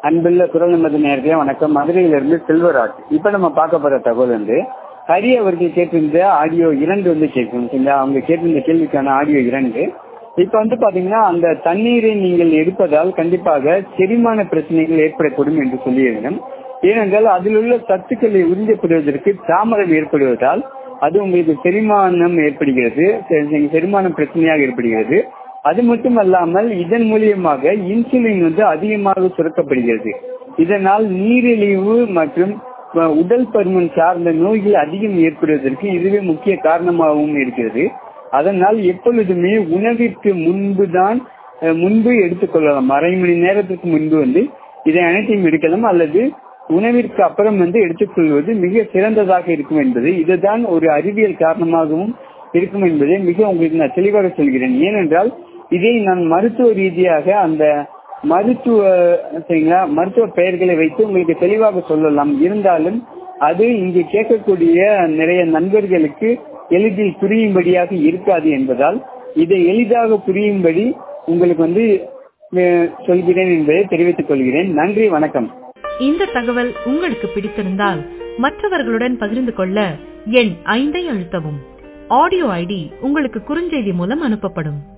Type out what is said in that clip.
அன்புள்ள குரல் நமது நேரடியா வணக்கம் மதுரையிலிருந்து செல்வராஜ் இப்ப நம்ம பார்க்க போற தகவல் வந்து ஹரி அவர்கள் கேட்டிருந்த ஆடியோ இரண்டு வந்து கேட்கும் சரிங்களா அவங்க கேட்டிருந்த கேள்விக்கான ஆடியோ இரண்டு இப்ப வந்து பாத்தீங்கன்னா அந்த தண்ணீரை நீங்கள் எடுப்பதால் கண்டிப்பாக செரிமான பிரச்சனைகள் ஏற்படக்கூடும் என்று சொல்லியிருந்தோம் ஏனென்றால் அதில் உள்ள சத்துக்களை உறிஞ்சப்படுவதற்கு தாமதம் ஏற்படுவதால் அது உங்களுக்கு செரிமானம் ஏற்படுகிறது செ- செரிமானம் பிரச்சனையாக ஏற்படுகிறது அது மட்டும் அல்லாமல் இதன் மூலியமாக இன்சுலின் வந்து அதிகமாக சுரக்கப்படுகிறது இதனால் நீரிழிவு மற்றும் அஹ், உடல் பருமன் சார்ந்த நோய்கள் அதிகம் ஏற்படுவதற்கு இதுவே முக்கிய காரணமாகவும் இருக்கிறது அதனால் எப்பொழுதுமே உணவிற்கு முன்புதான் அஹ், முன்பு எடுத்துக்கொள்ளலாம் அரை மணி நேரத்துக்கு முன்பு வந்து இதை அனைத்தையும் எடுக்கலாம் அல்லது உணவிற்கு அப்புறம் வந்து எடுத்துக்கொள்வது மிக சிறந்ததாக இருக்கும் என்பது இதுதான் ஒரு அறிவியல் காரணமாகவும் இருக்கும் என்பதை மிக உங்களுக்கு நான் தெளிவாக சொல்கிறேன் ஏனென்றால் இதை நான் மருத்துவ ரீதியாக அந்த மருத்துவ சரிங்களா மருத்துவ பெயர்களை வைத்து உங்களுக்கு தெளிவாக சொல்லலாம் இருந்தாலும் அது இங்கு கேட்கக்கூடிய நிறைய நண்பர்களுக்கு எளிதில் புரியும்படியாக இருக்காது என்பதால் இதை எளிதாக புரியும்படி உங்களுக்கு வந்து அஹ், சொல்கிறேன் என்பதை தெரிவித்துக் கொள்கிறேன் நன்றி வணக்கம் இந்த தகவல் உங்களுக்கு பிடித்திருந்தால் மற்றவர்களுடன் பகிர்ந்து கொள்ள எண் ஐந்தை அழுத்தவும் ஆடியோ ஐடி உங்களுக்கு குறுஞ்செய்தி மூலம் அனுப்பப்படும்